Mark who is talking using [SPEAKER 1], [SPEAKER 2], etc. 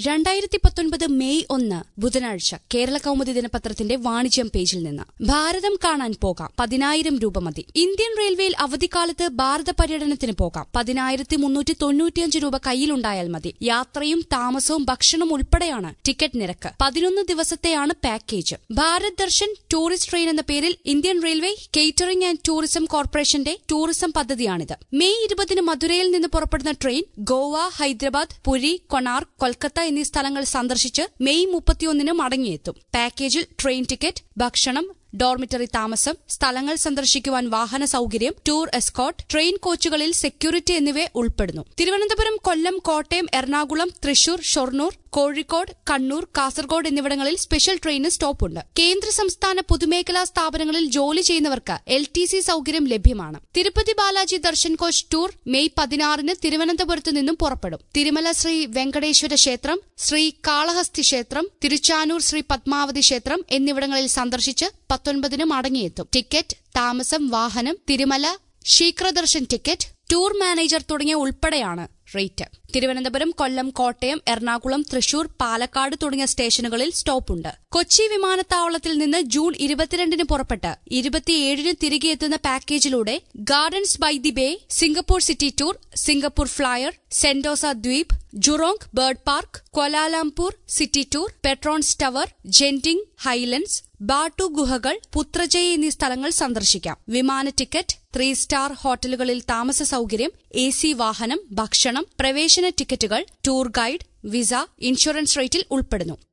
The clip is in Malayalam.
[SPEAKER 1] രണ്ടായിരത്തി പത്തൊൻപത് മെയ് ഒന്ന് ബുധനാഴ്ച കേരള കൗമുദി ദിനപത്രത്തിന്റെ വാണിജ്യം പേജിൽ നിന്ന് ഭാരതം കാണാൻ പോകാം പതിനായിരം രൂപ മതി ഇന്ത്യൻ റെയിൽവേയിൽ അവധിക്കാലത്ത് ഭാരത പര്യടനത്തിന് പോകാം പതിനായിരത്തി മുന്നൂറ്റി തൊണ്ണൂറ്റിയഞ്ച് രൂപ കയ്യിലുണ്ടായാൽ മതി യാത്രയും താമസവും ഭക്ഷണവും ഉൾപ്പെടെയാണ് ടിക്കറ്റ് നിരക്ക് പതിനൊന്ന് ദിവസത്തെയാണ് package Bharat Darshan tourist train എന്ന പേരിൽ Indian railway catering and tourism കോർപ്പറേഷന്റെ ടൂറിസം പദ്ധതിയാണിത് മെയ് ഇരുപതിന് മധുരയിൽ നിന്ന് പുറപ്പെടുന്ന ട്രെയിൻ ഗോവ ഹൈദരാബാദ് പുരി കൊണാർക്ക് കൊൽക്കത്ത എന്നീ സ്ഥലങ്ങൾ സന്ദർശിച്ച് മെയ് മുപ്പത്തിയൊന്നിന് മടങ്ങിയെത്തും പാക്കേജിൽ ട്രെയിൻ ടിക്കറ്റ് ഭക്ഷണം ഡോർമിറ്ററി താമസം സ്ഥലങ്ങൾ സന്ദർശിക്കുവാൻ വാഹന സൌകര്യം ടൂർ എസ്കോട്ട് ട്രെയിൻ കോച്ചുകളിൽ സെക്യൂരിറ്റി എന്നിവ ഉൾപ്പെടുന്നു തിരുവനന്തപുരം കൊല്ലം കോട്ടയം എറണാകുളം തൃശൂർ ഷൊർണൂർ കോഴിക്കോട് കണ്ണൂർ കാസർഗോഡ് എന്നിവിടങ്ങളിൽ സ്പെഷ്യൽ ട്രെയിന് സ്റ്റോപ്പുണ്ട് കേന്ദ്ര സംസ്ഥാന പൊതുമേഖലാ സ്ഥാപനങ്ങളിൽ ജോലി ചെയ്യുന്നവർക്ക് എൽ ടി സി സൌകര്യം ലഭ്യമാണ് Tirupati Balaji darshan coach tour May പതിനാറിന് തിരുവനന്തപുരത്ത് നിന്നും പുറപ്പെടും തിരുമല ശ്രീ വെങ്കടേശ്വര ക്ഷേത്രം ശ്രീ കാളഹസ്തി ക്ഷേത്രം തിരുച്ചാനൂർ ശ്രീ പത്മാവതി ക്ഷേത്രം എന്നിവിടങ്ങളിൽ സന്ദർശിച്ച് പത്തൊൻപതിന് മടങ്ങിയെത്തും ടിക്കറ്റ് താമസം വാഹനം തിരുമല ശീഘ്രദർശൻ ടിക്കറ്റ് ടൂർ മാനേജർ തുടങ്ങിയ ഉൾപ്പെടെയാണ് റേറ്റ് തിരുവനന്തപുരം കൊല്ലം കോട്ടയം എറണാകുളം തൃശൂർ പാലക്കാട് തുടങ്ങിയ സ്റ്റേഷനുകളിൽ സ്റ്റോപ്പുണ്ട് കൊച്ചി വിമാനത്താവളത്തിൽ നിന്ന് ജൂൺ ഇരുപത്തിരണ്ടിന് പുറപ്പെട്ട് ഇരുപത്തിയേഴിന് തിരികെ എത്തുന്ന പാക്കേജിലൂടെ gardens by the bay Singapore city tour Singapore flyer Sentosa ദ്വീപ് Jurong bird park Kuala Lumpur city tour Petronas tower Genting highlands Batu ഗുഹകൾ പുത്രജയ് എന്നീ സ്ഥലങ്ങൾ സന്ദർശിക്കാം വിമാന ടിക്കറ്റ് ത്രീ സ്റ്റാർ ഹോട്ടലുകളിൽ താമസ സൌകര്യം എ സി വാഹനം ഭക്ഷണം പ്രവേശന ടിക്കറ്റുകൾ ടൂർ ഗൈഡ് വിസ ഇൻഷുറൻസ് റേറ്റിൽ ഉൾപ്പെടുന്നു